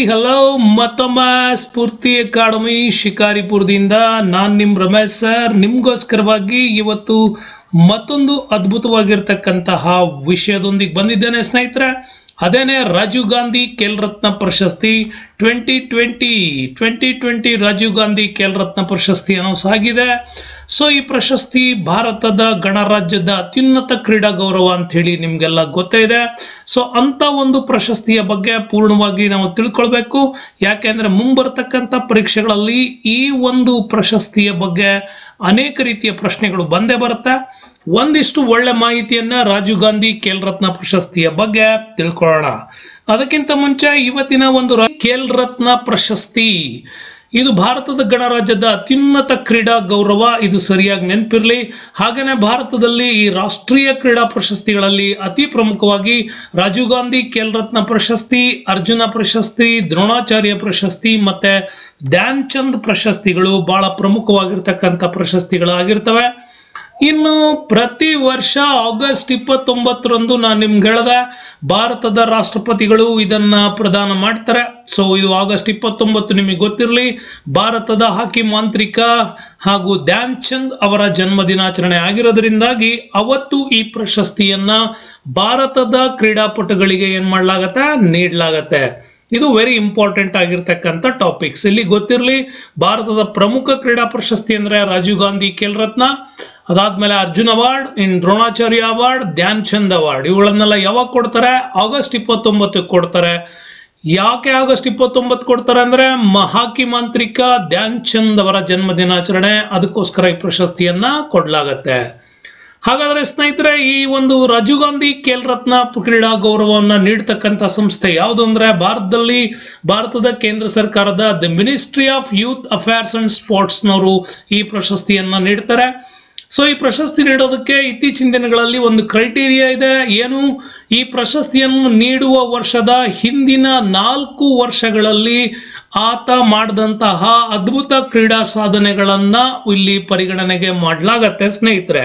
hello ಮತ್ತೊಮ್ಮೆ ಸ್ಫೂರ್ತಿ academy ಶಿಕಾರಿಪುರದಿಂದ ನಾನು ನಿಮ್ಮ ರಮೇಶ್ ಸರ್ ನಿಮಗೋಸ್ಕರವಾಗಿ ಇವತ್ತು ಮತ್ತೊಂದು ಅದ್ಭುತವಾಗಿರ್ತಕ್ಕಂತಹ ವಿಷಯದೊಂದಿಗೆ ಬಂದಿದ್ದೇನೆ ಸ್ನೇಹಿತರೆ ಅದೇನೆ ರಾಜೀವ್ ಗಾಂಧಿ ಖೇಲ್ ರತ್ನ ಪ್ರಶಸ್ತಿ twenty twenty twenty twenty Rajiv Gandhi Khel Ratna ಪ್ರಶಸ್ತಿ ಅನೌನ್ಸ್ ಆಗಿದೆ ಸೊ ಈ ಪ್ರಶಸ್ತಿ ಭಾರತದ ಗಣರಾಜ್ಯದ ಅತ್ಯುನ್ನತ ಕ್ರೀಡಾ ಗೌರವ ಅಂತ ಹೇಳಿ ನಿಮ್ಗೆಲ್ಲ ಗೊತ್ತೇ ಇದೆ ಸೊ ಅಂತ ಒಂದು ಪ್ರಶಸ್ತಿಯ ಬಗ್ಗೆ ಪೂರ್ಣವಾಗಿ ನಾವು ತಿಳ್ಕೊಳ್ಬೇಕು ಯಾಕೆಂದ್ರೆ ಮುಂಬರ್ತಕ್ಕಂಥ ಪರೀಕ್ಷೆಗಳಲ್ಲಿ ಈ ಒಂದು ಪ್ರಶಸ್ತಿಯ ಬಗ್ಗೆ ಅನೇಕ ರೀತಿಯ ಪ್ರಶ್ನೆಗಳು ಬಂದೇ ಬರುತ್ತೆ ಒಂದಿಷ್ಟು ಒಳ್ಳೆ ಮಾಹಿತಿಯನ್ನ ರಾಜೀವ್ ಗಾಂಧಿ ಖೇಲ್ ರತ್ನ ಪ್ರಶಸ್ತಿಯ ಬಗ್ಗೆ ತಿಳ್ಕೊಳ್ಳೋಣ ಅದಕ್ಕಿಂತ ಮುಂಚೆ ಇವತ್ತಿನ ಒಂದು ರಾ- ಖೇಲ್ ರತ್ನ ಪ್ರಶಸ್ತಿ ಇದು ಭಾರತದ ಗಣರಾಜ್ಯದ ಅತ್ಯುನ್ನತ ಕ್ರೀಡಾ ಗೌರವ ಇದು ಸರಿಯಾಗಿ ನೆನಪಿರ್ಲಿ ಹಾಗೇನೆ ಭಾರತದಲ್ಲಿ ಈ ರಾಷ್ಟ್ರೀಯ ಕ್ರೀಡಾ ಪ್ರಶಸ್ತಿಗಳಲ್ಲಿ ಅತಿ ಪ್ರಮುಖವಾಗಿ ರಾಜೀವ್ ಗಾಂಧಿ ಖೇಲ್ ರತ್ನ ಪ್ರಶಸ್ತಿ ಅರ್ಜುನ ಪ್ರಶಸ್ತಿ ದ್ರೋಣಾಚಾರ್ಯ ಪ್ರಶಸ್ತಿ ಮತ್ತೆ ಧ್ಯಾನ್ ಚಂದ್ ಪ್ರಶಸ್ತಿಗಳು ಬಹಳ ಪ್ರಮುಖವಾಗಿರ್ತಕ್ಕಂಥ ಪ್ರಶಸ್ತಿಗಳಾಗಿರ್ತವೆ ಇನ್ನು ಪ್ರತಿ ವರ್ಷ ಆಗಸ್ಟ್ ಇಪ್ಪತ್ತೊಂಬತ್ತರಂದು ನಾನು ನಿಮ್ಗೆ ಹೇಳ್ದೆ ಭಾರತದ ರಾಷ್ಟ್ರಪತಿಗಳು ಇದನ್ನ ಪ್ರದಾನ ಮಾಡ್ತಾರೆ ಸೊ ಇದು ಆಗಸ್ಟ್ ಇಪ್ಪತ್ತೊಂಬತ್ತು ನಿಮಗೆ ಗೊತ್ತಿರಲಿ ಭಾರತದ ಹಾಕಿ ಮಾಂತ್ರಿಕ ಹಾಗೂ ಧ್ಯಾನ್ ಚಂದ್ ಅವರ ಜನ್ಮ ದಿನಾಚರಣೆ ಆಗಿರೋದ್ರಿಂದಾಗಿ ಅವತ್ತು ಈ ಪ್ರಶಸ್ತಿಯನ್ನ ಭಾರತದ ಕ್ರೀಡಾಪಟುಗಳಿಗೆ ಏನ್ ಮಾಡ್ಲಾಗತ್ತೆ ನೀಡಲಾಗತ್ತೆ ಇದು ವೆರಿ ಇಂಪಾರ್ಟೆಂಟ್ ಆಗಿರ್ತಕ್ಕಂಥ ಟಾಪಿಕ್ಸ್ ಇಲ್ಲಿ ಗೊತ್ತಿರಲಿ ಭಾರತದ ಪ್ರಮುಖ ಕ್ರೀಡಾ ಪ್ರಶಸ್ತಿ ಅಂದ್ರೆ ರಾಜೀವ್ ಗಾಂಧಿ ಖೇಲ್ ರತ್ನ ಅದಾದ್ಮೇಲೆ Arjun award in Dronacharya award Dhyan Chand award ಇವುಗಳನ್ನೆಲ್ಲ ಯಾವಾಗ ಕೊಡ್ತಾರೆ ಆಗಸ್ಟ್ ಇಪ್ಪತ್ತೊಂಬತ್ತಕ್ಕೆ ಕೊಡ್ತಾರೆ ಯಾಕೆ ಆಗಸ್ಟ್ ಇಪ್ಪತ್ತೊಂಬತ್ತು ಕೊಡ್ತಾರೆ ಅಂದ್ರೆ ಮಹಾಕಿ ಮಾಂತ್ರಿಕ ಧ್ಯಾನ್ ಚಂದ್ ಅವರ ಜನ್ಮ ದಿನಾಚರಣೆ ಅದಕ್ಕೋಸ್ಕರ ಈ ಪ್ರಶಸ್ತಿಯನ್ನ ಕೊಡ್ಲಾಗತ್ತೆ ಹಾಗಾದ್ರೆ ಸ್ನೇಹಿತರೆ ಈ ಒಂದು ರಾಜೀವ್ ಗಾಂಧಿ ಖೇಲ್ ರತ್ನ ಕ್ರೀಡಾ ಗೌರವವನ್ನ ನೀಡ್ತಕ್ಕಂಥ ಸಂಸ್ಥೆ ಯಾವುದು ಅಂದ್ರೆ ಭಾರತದಲ್ಲಿ ಭಾರತದ ಕೇಂದ್ರ ಸರ್ಕಾರದ the ministry of youth affairs and ಸ್ಪೋರ್ಟ್ಸ್ನವರು ಈ ಪ್ರಶಸ್ತಿಯನ್ನ ನೀಡ್ತಾರೆ ಸೊ ಈ ಪ್ರಶಸ್ತಿ ನೀಡೋದಕ್ಕೆ ಇತ್ತೀಚಿನ ದಿನಗಳಲ್ಲಿ ಒಂದು ಕ್ರೈಟೀರಿಯಾ ಇದೆ ಏನು ಈ ಪ್ರಶಸ್ತಿಯನ್ನು ನೀಡುವ ವರ್ಷದ ಹಿಂದಿನ ನಾಲ್ಕು ವರ್ಷಗಳಲ್ಲಿ ಆತ ಮಾಡಿದಂತಹ ಅದ್ಭುತ ಕ್ರೀಡಾ ಸಾಧನೆಗಳನ್ನ ಇಲ್ಲಿ ಪರಿಗಣನೆಗೆ ಮಾಡಲಾಗತ್ತೆ ಸ್ನೇಹಿತರೆ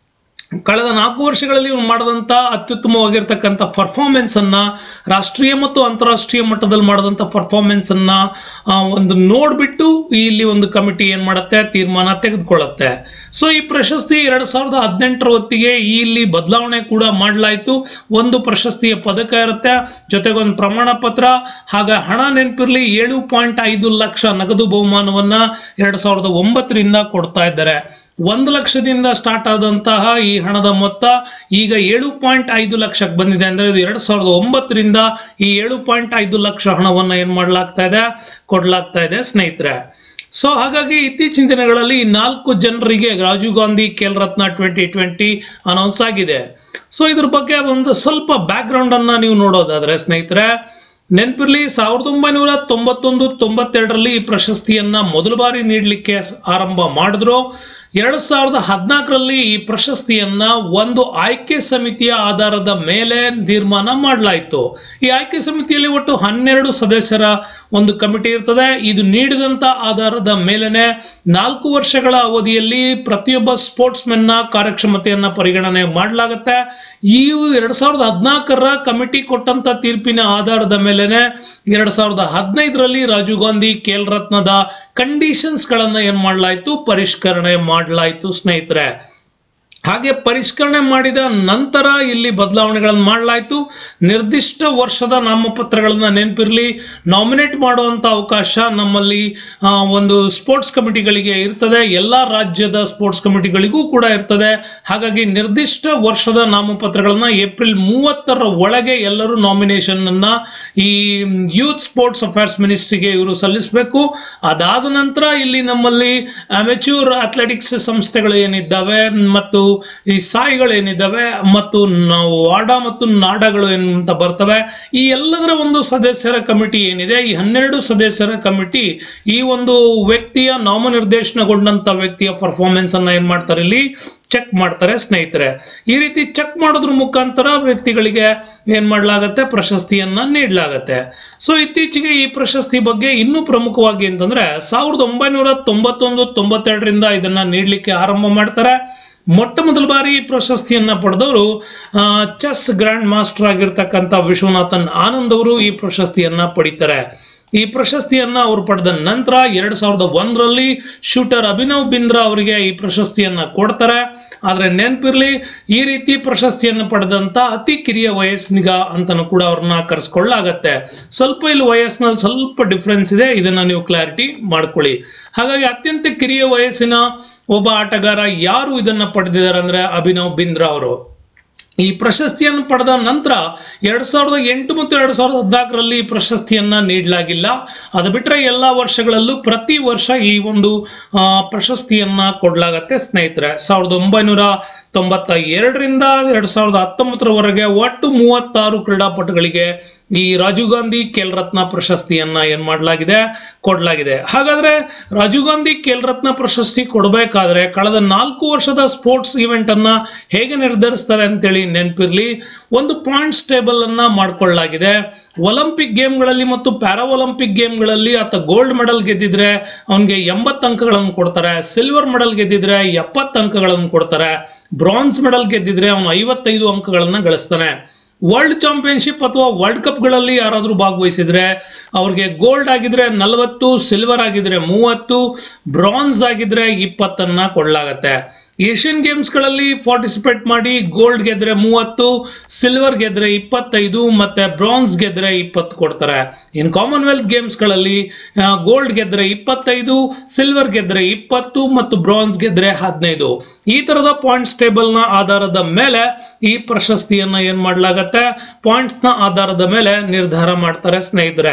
ಕಳೆದ ನಾಲ್ಕು ವರ್ಷಗಳಲ್ಲಿ ಇವ್ನು ಮಾಡಿದಂಥ ಅತ್ಯುತ್ತಮವಾಗಿರ್ತಕ್ಕಂಥ ಪರ್ಫಾರ್ಮೆನ್ಸ್ ಅನ್ನ ರಾಷ್ಟ್ರೀಯ ಮತ್ತು ಅಂತಾರಾಷ್ಟ್ರೀಯ ಮಟ್ಟದಲ್ಲಿ ಮಾಡಿದಂಥ ಪರ್ಫಾರ್ಮೆನ್ಸ್ ಅನ್ನ ಆ, ಒಂದು ನೋಡ್ಬಿಟ್ಟು ಇಲ್ಲಿ ಒಂದು ಕಮಿಟಿ ಏನ್ ಮಾಡುತ್ತೆ ತೀರ್ಮಾನ ತೆಗೆದುಕೊಳ್ಳುತ್ತೆ ಸೊ ಈ ಪ್ರಶಸ್ತಿ ಎರಡ್ ಸಾವಿರದ ಹದಿನೆಂಟರ ಹೊತ್ತಿಗೆ ಇಲ್ಲಿ ಬದಲಾವಣೆ ಕೂಡ ಮಾಡಲಾಯಿತು ಒಂದು ಪ್ರಶಸ್ತಿಯ ಪದಕ ಇರುತ್ತೆ ಜೊತೆಗೆ ಒಂದು ಪ್ರಮಾಣ ಪತ್ರ ಹಾಗೆ ಹಣ ನೆನಪಿರ್ಲಿ ಏಳು ಪಾಯಿಂಟ್ ಐದು ಲಕ್ಷ ನಗದು ಬಹುಮಾನವನ್ನ ಎರಡ್ ಸಾವಿರದ ಒಂಬತ್ತರಿಂದ ಕೊಡ್ತಾ ಇದ್ದಾರೆ ಒಂದು ಲಕ್ಷದಿಂದ ಸ್ಟಾರ್ಟ್ ಆದಂತಹ ಈ ಹಣದ ಮೊತ್ತ ಈಗ ಏಳು ಪಾಯಿಂಟ್ ಐದು ಲಕ್ಷಕ್ಕೆ ಬಂದಿದೆ ಅಂದ್ರೆ ಇದು ಎರಡ್ ಸಾವಿರದ ಒಂಬತ್ತರಿಂದ ಈ ಏಳು ಪಾಯಿಂಟ್ ಐದು ಲಕ್ಷ ಹಣವನ್ನ ಏನ್ ಮಾಡ್ಲಾಗ್ತಾ ಇದೆ ಕೊಡ್ಲಾಗ್ತಾ ಇದೆ ಸ್ನೇಹಿತರೆ ಸೊ ಹಾಗಾಗಿ ಇತ್ತೀಚಿನ ದಿನಗಳಲ್ಲಿ ಈ ನಾಲ್ಕು ಜನರಿಗೆ Rajiv Gandhi Khel Ratna twenty twenty announce ಆಗಿದೆ ಸೊ ಇದ್ರ ಬಗ್ಗೆ ಒಂದು ಸ್ವಲ್ಪ ಬ್ಯಾಕ್ ಗ್ರೌಂಡ್ ಅನ್ನ ನೀವು ನೋಡೋದಾದ್ರೆ ಸ್ನೇಹಿತರೆ ನೆನಪಿರ್ಲಿ ಸಾವಿರದ ಒಂಬೈನೂರ ತೊಂಬತ್ತೊಂದು ತೊಂಬತ್ತೆರಡರಲ್ಲಿ ಈ ಪ್ರಶಸ್ತಿಯನ್ನ ಮೊದಲ ಬಾರಿ ನೀಡಲಿಕ್ಕೆ ಆರಂಭ ಮಾಡಿದ್ರು ಎರಡ್ ಸಾವಿರದ ಹದಿನಾಲ್ಕರಲ್ಲಿ ಈ ಪ್ರಶಸ್ತಿಯನ್ನ ಒಂದು ಆಯ್ಕೆ ಸಮಿತಿಯ ಆಧಾರದ ಮೇಲೆ ತೀರ್ಮಾನ ಮಾಡಲಾಯಿತು ಈ ಆಯ್ಕೆ ಸಮಿತಿಯಲ್ಲಿ ಒಟ್ಟು ಹನ್ನೆರಡು ಸದಸ್ಯರ ಒಂದು ಕಮಿಟಿ ಇರ್ತದೆ ಇದು ನೀಡಿದಂತ ಆಧಾರದ ಮೇಲೆನೆ ನಾಲ್ಕು ವರ್ಷಗಳ ಅವಧಿಯಲ್ಲಿ ಪ್ರತಿಯೊಬ್ಬ ಸ್ಪೋರ್ಟ್ಸ್ ನ ಕಾರ್ಯಕ್ಷಮತೆಯನ್ನ ಪರಿಗಣನೆ ಮಾಡಲಾಗುತ್ತೆ ಈ ಎರಡ್ ಸಾವಿರದ ಹದಿನಾಲ್ಕರ ಕಮಿಟಿ ಕೊಟ್ಟಂತ ತೀರ್ಪಿನ ಆಧಾರದ ಮೇಲೆನೆ ಎರಡ್ ಸಾವಿರದ ಹದಿನೈದರಲ್ಲಿ ರಾಜೀವ್ ಗಾಂಧಿ ಖೇಲ್ ರತ್ನದ ಕಂಡೀಷನ್ಸ್ ಗಳನ್ನ ಏನ್ ಮಾಡಲಾಯ್ತು ಪರಿಷ್ಕರಣೆ ಮಾಡಲಾಯ್ತು ಸ್ನೇಹಿತರೆ ಹಾಗೆ ಪರಿಷ್ಕರಣೆ ಮಾಡಿದ ನಂತರ ಇಲ್ಲಿ ಬದಲಾವಣೆಗಳನ್ನು ಮಾಡಲಾಯಿತು ನಿರ್ದಿಷ್ಟ ವರ್ಷದ ನಾಮಪತ್ರಗಳನ್ನ ನೆನಪಿರಲಿ ನಾಮಿನೇಟ್ ಮಾಡುವಂತ ಅವಕಾಶ ನಮ್ಮಲ್ಲಿ ಆ, ಒಂದು ಸ್ಪೋರ್ಟ್ಸ್ ಕಮಿಟಿಗಳಿಗೆ ಇರ್ತದೆ ಎಲ್ಲ ರಾಜ್ಯದ ಸ್ಪೋರ್ಟ್ಸ್ ಕಮಿಟಿಗಳಿಗೂ ಕೂಡ ಇರ್ತದೆ ಹಾಗಾಗಿ ನಿರ್ದಿಷ್ಟ ವರ್ಷದ ನಾಮಪತ್ರಗಳನ್ನ ಏಪ್ರಿಲ್ ಮೂವತ್ತರ ಒಳಗೆ ಎಲ್ಲರೂ ನಾಮಿನೇಷನ್ ಅನ್ನ ಈ ಯೂತ್ ಸ್ಪೋರ್ಟ್ಸ್ ಅಫೇರ್ಸ್ ಮಿನಿಸ್ಟ್ರಿಗೆ ಇವರು ಸಲ್ಲಿಸಬೇಕು ಅದಾದ ನಂತರ ಇಲ್ಲಿ ನಮ್ಮಲ್ಲಿ ಅಮೆಚ್ಯೂರ್ ಅಥ್ಲೆಟಿಕ್ಸ್ ಸಂಸ್ಥೆಗಳು ಏನಿದ್ದಾವೆ ಮತ್ತು ಈ ಸಾಯಿಗಳು ಏನಿದ್ದಾವೆ ಮತ್ತು ನಾವು ವಾಡ ಮತ್ತು ನಾಡಗಳು ಅಂತ ಬರ್ತವೆ ಈ ಎಲ್ಲದರ ಒಂದು ಸದಸ್ಯರ ಕಮಿಟಿ ಏನಿದೆ ಈ ಹನ್ನೆರಡು ಸದಸ್ಯರ ಕಮಿಟಿ ಈ ಒಂದು ವ್ಯಕ್ತಿಯ ನಾಮನಿರ್ದೇಶನಗೊಂಡಂತ ವ್ಯಕ್ತಿಯ ಪರ್ಫಾರ್ಮೆನ್ಸ್ ಅನ್ನ ಏನ್ ಮಾಡ್ತಾರೆ ಇಲ್ಲಿ ಚೆಕ್ ಮಾಡ್ತಾರೆ ಸ್ನೇಹಿತರೆ ಈ ರೀತಿ ಚೆಕ್ ಮಾಡೋದ್ರ ಮುಖಾಂತರ ವ್ಯಕ್ತಿಗಳಿಗೆ ಏನ್ ಮಾಡ್ಲಾಗತ್ತೆ ಪ್ರಶಸ್ತಿಯನ್ನ ನೀಡಲಾಗತ್ತೆ ಸೊ ಇತ್ತೀಚೆಗೆ ಈ ಪ್ರಶಸ್ತಿ ಬಗ್ಗೆ ಇನ್ನೂ ಪ್ರಮುಖವಾಗಿ ಅಂತಂದ್ರೆ ಸಾವಿರದ ಒಂಬೈನೂರ ತೊಂಬತ್ತೊಂದು ತೊಂಬತ್ತೆರಡರಿಂದ ಇದನ್ನ ನೀಡಲಿಕ್ಕೆ ಆರಂಭ ಮಾಡ್ತಾರೆ ಮೊಟ್ಟ ಮೊದಲ ಬಾರಿ ಈ ಪ್ರಶಸ್ತಿಯನ್ನ ಪಡೆದವರು ಚೆಸ್ ಗ್ರ್ಯಾಂಡ್ ಮಾಸ್ಟರ್ ಆಗಿರ್ತಕ್ಕಂಥ ವಿಶ್ವನಾಥನ್ ಆನಂದ್ ಅವರು ಈ ಪ್ರಶಸ್ತಿಯನ್ನ ಪಡಿತಾರೆ ಈ ಪ್ರಶಸ್ತಿಯನ್ನ ಅವರು ಪಡೆದ ನಂತರ ಎರಡ್ ಸಾವಿರದ ಒಂದರಲ್ಲಿ ಶೂಟರ್ ಅಭಿನವ್ ಬಿಂದ್ರಾ ಅವರಿಗೆ ಈ ಪ್ರಶಸ್ತಿಯನ್ನ ಕೊಡ್ತಾರೆ ಆದ್ರೆ ನೆನ್ಪಿರ್ಲಿ ಈ ರೀತಿ ಪ್ರಶಸ್ತಿಯನ್ನು ಪಡೆದಂತ ಅತಿ ಕಿರಿಯ ವಯಸ್ಸಿನಿಗ ಅಂತನೂ ಕೂಡ ಅವ್ರನ್ನ ಕರೆಸ್ಕೊಳ್ಳಾಗತ್ತೆ ಸ್ವಲ್ಪ ಇಲ್ಲಿ ವಯಸ್ಸಿನಲ್ಲಿ ಸ್ವಲ್ಪ ಡಿಫ್ರೆನ್ಸ್ ಇದೆ ಇದನ್ನ ನೀವು ಕ್ಲಾರಿಟಿ ಮಾಡ್ಕೊಳ್ಳಿ ಹಾಗಾಗಿ ಅತ್ಯಂತ ಕಿರಿಯ ವಯಸ್ಸಿನ ಒಬ್ಬ ಆಟಗಾರ ಯಾರು ಇದನ್ನ ಪಡೆದಿದ್ದಾರೆ ಅಂದ್ರೆ ಅಭಿನವ್ ಬಿಂದ್ರಾ ಅವರು ಈ ಪ್ರಶಸ್ತಿಯನ್ನು ಪಡೆದ ನಂತರ ಎರಡ್ ಸಾವಿರದ ಎಂಟು ಮತ್ತು ಎರಡ್ ಸಾವಿರದ ಹದಿನಾಲ್ಕರಲ್ಲಿ ಈ ಪ್ರಶಸ್ತಿಯನ್ನ ನೀಡಲಾಗಿಲ್ಲ ಅದು ಬಿಟ್ಟರೆ ಎಲ್ಲ ವರ್ಷಗಳಲ್ಲೂ ಪ್ರತಿ ವರ್ಷ ಈ ಒಂದು ಆ, ಪ್ರಶಸ್ತಿಯನ್ನ ಕೊಡ್ಲಾಗತ್ತೆ ಸ್ನೇಹಿತರೆ ಸಾವಿರದ ಒಂಬೈನೂರ ತೊಂಬತ್ತ ಎರಡರಿಂದ ಎರಡ್ ಸಾವಿರದ ಹತ್ತೊಂಬತ್ತರವರೆಗೆ ಒಟ್ಟು ಮೂವತ್ತಾರು ಕ್ರೀಡಾಪಟುಗಳಿಗೆ ಈ ರಾಜೀವ್ ಗಾಂಧಿ ಖೇಲ್ ರತ್ನ ಪ್ರಶಸ್ತಿಯನ್ನ ಏನ್ ಮಾಡಲಾಗಿದೆ ಕೊಡಲಾಗಿದೆ ಹಾಗಾದ್ರೆ ರಾಜೀವ್ ಗಾಂಧಿ ಖೇಲ್ ರತ್ನ ಪ್ರಶಸ್ತಿ ಕೊಡಬೇಕಾದ್ರೆ ಕಳೆದ ನಾಲ್ಕು ವರ್ಷದ ಸ್ಪೋರ್ಟ್ಸ್ ಇವೆಂಟ್ ಅನ್ನ ಹೇಗೆ ನಿರ್ಧರಿಸ್ತಾರೆ ಅಂತೇಳಿ ನೆನಪಿರ್ಲಿ ಒಂದು ಪಾಯಿಂಟ್ಸ್ ಟೇಬಲ್ ಅನ್ನ ಮಾಡ್ಕೊಳ್ಳಲಾಗಿದೆ ಒಲಿಂಪಿಕ್ ಗೇಮ್ಗಳಲ್ಲಿ ಮತ್ತು ಪ್ಯಾರಾ ಒಲಿಂಪಿಕ್ ಗೇಮ್ಗಳಲ್ಲಿ ಆತ ಗೋಲ್ಡ್ ಮೆಡಲ್ ಗೆದ್ದಿದ್ರೆ ಅವನಿಗೆ ಎಂಬತ್ತು ಅಂಕಗಳನ್ನು ಕೊಡ್ತಾರೆ ಸಿಲ್ವರ್ ಮೆಡಲ್ ಗೆದ್ದಿದ್ರೆ ಎಪ್ಪತ್ತು ಅಂಕಗಳನ್ನು ಕೊಡ್ತಾರೆ ಬ್ರಾನ್ಸ್ ಮೆಡಲ್ ಗೆದ್ದಿದ್ರೆ ಅವನು ಐವತ್ತೈದು ಅಂಕಗಳನ್ನ ಗಳಿಸ್ತಾನೆ ವರ್ಲ್ಡ್ ಚಾಂಪಿಯನ್ಶಿಪ್ ಅಥವಾ ವರ್ಲ್ಡ್ ಕಪ್ಗಳಲ್ಲಿ ಯಾರಾದರೂ ಭಾಗವಹಿಸಿದ್ರೆ ಅವ್ರಿಗೆ ಗೋಲ್ಡ್ ಆಗಿದ್ರೆ ನಲವತ್ತು ಸಿಲ್ವರ್ ಆಗಿದ್ರೆ ಮೂವತ್ತು ಬ್ರಾನ್ಸ್ ಆಗಿದ್ರೆ ಇಪ್ಪತ್ತನ್ನ ಕೊಡಲಾಗತ್ತೆ ಏಷ್ಯನ್ ಗೇಮ್ಸ್ಗಳಲ್ಲಿ ಪಾರ್ಟಿಸಿಪೇಟ್ ಮಾಡಿ ಗೋಲ್ಡ್ ಗೆದ್ರೆ ಮೂವತ್ತು ಸಿಲ್ವರ್ ಗೆದ್ರೆ ಇಪ್ಪತ್ತೈದು ಮತ್ತೆ ಬ್ರಾನ್ಸ್ ಗೆದ್ರೆ ಇಪ್ಪತ್ತು ಕೊಡ್ತಾರೆ ಇನ್ ಕಾಮನ್ವೆಲ್ತ್ ಗೇಮ್ಸ್ಗಳಲ್ಲಿ ಗೋಲ್ಡ್ ಗೆದ್ರೆ ಇಪ್ಪತ್ತೈದು ಸಿಲ್ವರ್ ಗೆದ್ರೆ ಇಪ್ಪತ್ತು ಮತ್ತು ಬ್ರಾನ್ಸ್ ಗೆದ್ರೆ ಹದಿನೈದು ಈ ತರದ ಪಾಯಿಂಟ್ಸ್ ಟೇಬಲ್ ನ ಆಧಾರದ ಮೇಲೆ ಈ ಪ್ರಶಸ್ತಿಯನ್ನ ಏನ್ ಮಾಡ್ಲಾಗತ್ತೆ ಪಾಯಿಂಟ್ಸ್ ನ ಆಧಾರದ ಮೇಲೆ ನಿರ್ಧಾರ ಮಾಡ್ತಾರೆ ಸ್ನೇಹಿತರೆ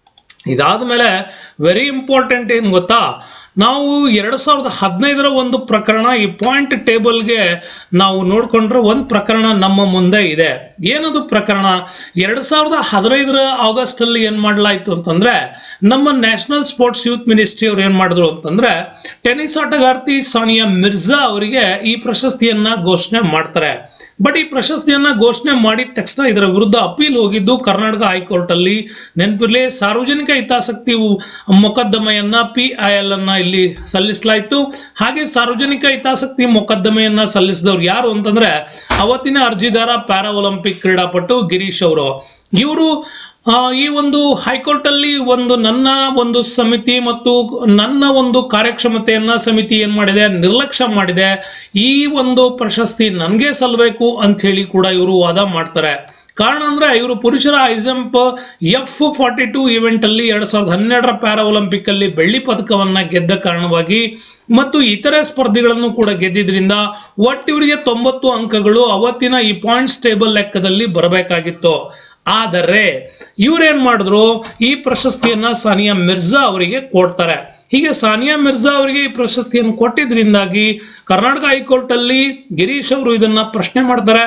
ಇದಾದ ಮೇಲೆ ವೆರಿ ಇಂಪಾರ್ಟೆಂಟ್ ಏನು ಗೊತ್ತಾ ನಾವು ಎರಡು ಸಾವಿರದ ಹದಿನೈದರ ಒಂದು ಪ್ರಕರಣ ಈ ಪಾಯಿಂಟ್ ಟೇಬಲ್ಗೆ ನಾವು ನೋಡ್ಕೊಂಡ್ರೆ ಒಂದು ಪ್ರಕರಣ ನಮ್ಮ ಮುಂದೆ ಇದೆ ಏನದು ಪ್ರಕರಣ ಎರಡು ಸಾವಿರದ ಹದಿನೈದರ ಆಗಸ್ಟ್ ಅಲ್ಲಿ ಏನ್ ಮಾಡಲಾಯ್ತು ಅಂತಂದ್ರೆ ನಮ್ಮ ನ್ಯಾಷನಲ್ ಸ್ಪೋರ್ಟ್ಸ್ ಯೂತ್ ಮಿನಿಸ್ಟ್ರಿ ಅವ್ರು ಏನ್ ಮಾಡಿದ್ರು ಅಂತಂದ್ರೆ ಟೆನ್ನಿಸ್ ಆಟಗಾರ್ತಿ ಸಾನಿಯಾ ಮಿರ್ಜಾ ಅವರಿಗೆ ಈ ಪ್ರಶಸ್ತಿಯನ್ನ ಘೋಷಣೆ ಮಾಡ್ತಾರೆ ಬಟ್ ಈ ಪ್ರಶಸ್ತಿಯನ್ನ ಘೋಷಣೆ ಮಾಡಿದ ತಕ್ಷಣ ಇದರ ವಿರುದ್ಧ ಅಪೀಲ್ ಹೋಗಿದ್ದು ಕರ್ನಾಟಕ ಹೈಕೋರ್ಟ್ ಅಲ್ಲಿ ನೆನಪಿರ್ಲಿ ಸಾರ್ವಜನಿಕ ಹಿತಾಸಕ್ತಿ ಮೊಕದ್ದಮೆಯನ್ನ ಪಿ ಐ ಎಲ್ ಅನ್ನ ಇಲ್ಲಿ ಸಲ್ಲಿಸಲಾಯಿತು ಹಾಗೆ ಸಾರ್ವಜನಿಕ ಹಿತಾಸಕ್ತಿ ಮೊಕದ್ದಮೆಯನ್ನ ಸಲ್ಲಿಸಿದವ್ರು ಯಾರು ಅಂತಂದ್ರೆ ಅವತ್ತಿನ ಅರ್ಜಿದಾರ ಪ್ಯಾರಾ ಒಲಿಂಪಿಕ್ ಕ್ರೀಡಾಪಟು ಗಿರೀಶ್ ಅವರು ಇವರು ಆ, ಈ ಒಂದು ಹೈಕೋರ್ಟ್ ಅಲ್ಲಿ ಒಂದು ನನ್ನ ಒಂದು ಸಮಿತಿ ಮತ್ತು ನನ್ನ ಒಂದು ಕಾರ್ಯಕ್ಷಮತೆಯನ್ನ ಸಮಿತಿ ಏನ್ ಮಾಡಿದೆ ನಿರ್ಲಕ್ಷ್ಯ ಮಾಡಿದೆ ಈ ಒಂದು ಪ್ರಶಸ್ತಿ ನನಗೆ ಸಲ್ಲಬೇಕು ಅಂತ ಹೇಳಿ ಕೂಡ ಇವರು ವಾದ ಮಾಡ್ತಾರೆ ಕಾರಣ ಅಂದ್ರೆ ಇವರು ಪುರುಷರ high jump F forty two event ಅಲ್ಲಿ ಎರಡ್ ಸಾವಿರದ ಹನ್ನೆರಡರ ಪ್ಯಾರಾ ಒಲಿಂಪಿಕ್ ಅಲ್ಲಿ ಬೆಳ್ಳಿ ಪದಕವನ್ನ ಗೆದ್ದ ಕಾರಣವಾಗಿ ಮತ್ತು ಇತರೆ ಸ್ಪರ್ಧೆಗಳನ್ನು ಕೂಡ ಗೆದ್ದಿದ್ರಿಂದ ಒಟ್ಟು ಇವರಿಗೆ ತೊಂಬತ್ತು ಅಂಕಗಳು ಅವತ್ತಿನ ಈ ಪಾಯಿಂಟ್ಸ್ ಟೇಬಲ್ ಲೆಕ್ಕದಲ್ಲಿ ಬರಬೇಕಾಗಿತ್ತು ಆದರೆ ಇವ್ರೇನ್ ಮಾಡಿದ್ರು ಈ ಪ್ರಶಸ್ತಿಯನ್ನ ಸಾನಿಯಾ ಮಿರ್ಜಾ ಅವರಿಗೆ ಕೊಡ್ತಾರೆ ಹೀಗೆ ಸಾನಿಯಾ ಮಿರ್ಜಾ ಅವರಿಗೆ ಈ ಪ್ರಶಸ್ತಿಯನ್ನು ಕೊಟ್ಟಿದ್ರಿಂದಾಗಿ ಕರ್ನಾಟಕ ಹೈಕೋರ್ಟ್ ಅಲ್ಲಿ ಗಿರೀಶ್ ಅವರು ಇದನ್ನ ಪ್ರಶ್ನೆ ಮಾಡ್ತಾರೆ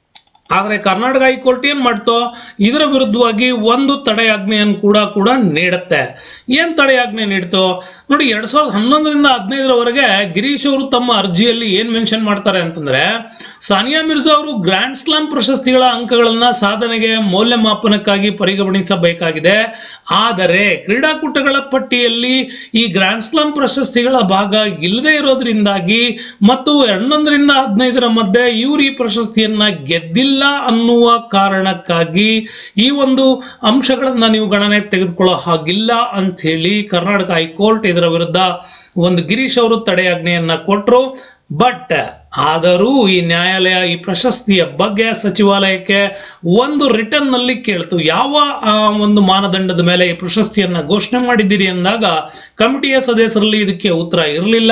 ಆದರೆ ಕರ್ನಾಟಕ ಹೈಕೋರ್ಟ್ ಏನ್ ಮಾಡ್ತೋ ಇದರ ವಿರುದ್ಧವಾಗಿ ಒಂದು ತಡೆಯಾಜ್ಞೆಯನ್ನು ಕೂಡ ಕೂಡ ನೀಡುತ್ತೆ ಏನ್ ತಡೆಯಾಜ್ಞೆ ನೀಡ್ತೋ ನೋಡಿ ಎರಡ್ ಸಾವಿರದ ಹನ್ನೊಂದರಿಂದ ಹದಿನೈದರವರೆಗೆ ಗಿರೀಶ್ ಅವರು ತಮ್ಮ ಅರ್ಜಿಯಲ್ಲಿ ಏನ್ ಮೆನ್ಷನ್ ಮಾಡ್ತಾರೆ ಅಂತಂದ್ರೆ ಸಾನಿಯಾ ಮಿರ್ಜಾ ಅವರು ಗ್ರ್ಯಾಂಡ್ ಸ್ಲಾಮ್ ಪ್ರಶಸ್ತಿಗಳ ಅಂಕಗಳನ್ನ ಸಾಧನೆಗೆ ಮೌಲ್ಯಮಾಪನಕ್ಕಾಗಿ ಪರಿಗಣಿಸಬೇಕಾಗಿದೆ ಆದರೆ ಕ್ರೀಡಾಕೂಟಗಳ ಪಟ್ಟಿಯಲ್ಲಿ ಈ ಗ್ರ್ಯಾಂಡ್ ಸ್ಲಾಮ್ ಪ್ರಶಸ್ತಿಗಳ ಭಾಗ ಇಲ್ಲದೆ ಇರೋದ್ರಿಂದಾಗಿ ಮತ್ತು ಹನ್ನೊಂದರಿಂದ ಹದಿನೈದರ ಮಧ್ಯೆ ಇವರು ಈ ಪ್ರಶಸ್ತಿಯನ್ನ ಗೆದ್ದಿಲ್ಲ ಅನ್ನುವ ಕಾರಣಕ್ಕಾಗಿ ಈ ಒಂದು ಅಂಶಗಳನ್ನ ನೀವು ಗಣನೆ ತೆಗೆದುಕೊಳ್ಳೋ ಹಾಗಿಲ್ಲ ಅಂತ ಹೇಳಿ ಕರ್ನಾಟಕ ಹೈಕೋರ್ಟ್ ಇದರ ವಿರುದ್ಧ ಒಂದು ಗಿರೀಶ್ ಅವರು ತಡೆಯಾಜ್ಞೆಯನ್ನ ಕೊಟ್ಟರು ಬಟ್ ಆದರೂ ಈ ನ್ಯಾಯಾಲಯ ಈ ಪ್ರಶಸ್ತಿಯ ಬಗ್ಗೆ ಸಚಿವಾಲಯಕ್ಕೆ ಒಂದು ರಿಟರ್ನ್ ನಲ್ಲಿ ಕೇಳ್ತು ಯಾವ ಆ, ಒಂದು ಮಾನದಂಡದ ಮೇಲೆ ಈ ಪ್ರಶಸ್ತಿಯನ್ನ ಘೋಷಣೆ ಮಾಡಿದ್ದೀರಿ ಅಂದಾಗ ಕಮಿಟಿಯ ಸದಸ್ಯರಲ್ಲಿ ಇದಕ್ಕೆ ಉತ್ತರ ಇರಲಿಲ್ಲ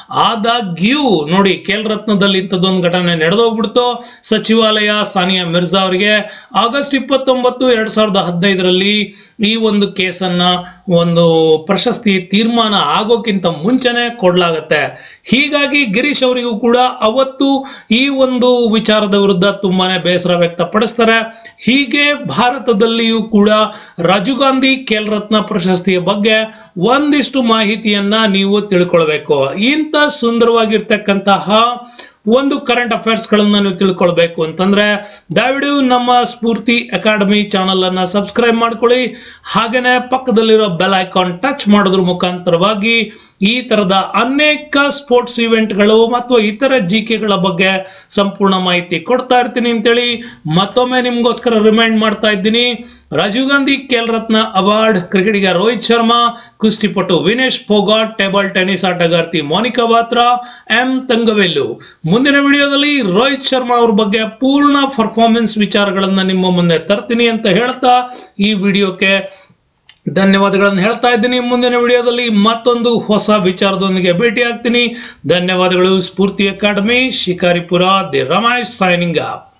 ಆದಾಗ್ಯೂ ನೋಡಿ ಖೇಲ್ ರತ್ನದಲ್ಲಿ ಇಂಥದ್ದೊಂದು ಘಟನೆ ನಡೆದೋಗ್ಬಿಡ್ತು ಸಚಿವಾಲಯ ಸಾನಿಯಾ ಮಿರ್ಜಾ ಅವರಿಗೆ ಆಗಸ್ಟ್ ಇಪ್ಪತ್ತೊಂಬತ್ತು ಎರಡ್ ಸಾವಿರದ ಹದಿನೈದರಲ್ಲಿ ಈ ಒಂದು ಕೇಸನ್ನ ಒಂದು ಪ್ರಶಸ್ತಿ ತೀರ್ಮಾನ ಆಗೋಕ್ಕಿಂತ ಮುಂಚೆನೆ ಕೊಡ್ಲಾಗತ್ತೆ ಹೀಗಾಗಿ ಗಿರೀಶ್ ಅವರಿಗೂ ಕೂಡ ಅವತ್ತು ಈ ಒಂದು ವಿಚಾರದ ವಿರುದ್ಧ ತುಂಬಾನೇ ಬೇಸರ ವ್ಯಕ್ತಪಡಿಸ್ತಾರೆ ಹೀಗೆ ಭಾರತದಲ್ಲಿಯೂ ಕೂಡ ರಾಜೀವ್ ಗಾಂಧಿ ಖೇಲ್ ರತ್ನ ಪ್ರಶಸ್ತಿಯ ಬಗ್ಗೆ ಒಂದಿಷ್ಟು ಮಾಹಿತಿಯನ್ನ ನೀವು ತಿಳ್ಕೊಳ್ಬೇಕು ಇಂಥ ಸುಂದರವಾಗಿರ್ತಕ್ಕಂತಹ ಒಂದು ಕರೆಂಟ್ ಅಫೇರ್ಸ್ ಗಳನ್ನ ನೀವು ತಿಳ್ಕೊಳ್ಬೇಕು ಅಂತಂದ್ರೆ ದಯವಿಡು ನಮ್ಮ ಸ್ಫೂರ್ತಿ ಅಕಾಡೆಮಿ ಚಾನಲ್ ಅನ್ನ ಸಬ್ಸ್ಕ್ರೈಬ್ ಮಾಡ್ಕೊಳ್ಳಿ ಹಾಗೇನೆ ಪಕ್ಕದಲ್ಲಿರೋ ಬೆಲ್ ಐಕಾನ್ ಟಚ್ ಮಾಡೋದ್ರ ಮುಖಾಂತರವಾಗಿ ಈ ತರದ ಅನೇಕ ಸ್ಪೋರ್ಟ್ಸ್ ಇವೆಂಟ್ಗಳು ಮತ್ತು ಇತರ ಜಿಕೆಗಳ ಬಗ್ಗೆ ಸಂಪೂರ್ಣ ಮಾಹಿತಿ ಕೊಡ್ತಾ ಇರ್ತೀನಿ ಅಂತೇಳಿ ಮತ್ತೊಮ್ಮೆ ನಿಮ್ಗೋಸ್ಕರ ರಿಮೈಂಡ್ ಮಾಡ್ತಾ ಇದ್ದೀನಿ ರಾಜೀವ್ ಗಾಂಧಿ ಖೇಲ್ ರತ್ನ ಅವಾರ್ಡ್ ಕ್ರಿಕೆಟಿಗ ರೋಹಿತ್ ಶರ್ಮಾ ಕುಸ್ತಿಪಟು ವಿನೇಶ್ ಫೋಗಾಟ್ ಟೇಬಲ್ ಟೆನ್ನಿಸ್ ಆಟಗಾರ್ತಿ ಮೋನಿಕಾ ಬಾತ್ರಾ ಎಂ ತಂಗವೆಲ್ಲು ಮುಂದಿನ ವಿಡಿಯೋದಲ್ಲಿ ರೋಹಿತ್ ಶರ್ಮಾ ಅವ್ರ ಬಗ್ಗೆ ಪೂರ್ಣ ಪರ್ಫಾರ್ಮೆನ್ಸ್ ವಿಚಾರಗಳನ್ನ ನಿಮ್ಮ ಮುಂದೆ ತರ್ತೀನಿ ಅಂತ ಹೇಳ್ತಾ ಈ ವಿಡಿಯೋಕ್ಕೆ ಧನ್ಯವಾದಗಳನ್ನು ಹೇಳ್ತಾ ಇದ್ದೀನಿ ಮುಂದಿನ ವಿಡಿಯೋದಲ್ಲಿ ಮತ್ತೊಂದು ಹೊಸ ವಿಚಾರದೊಂದಿಗೆ ಭೇಟಿ ಆಗ್ತೀನಿ ಧನ್ಯವಾದಗಳು Spoorthi academy Shikaripura D Ramesh signing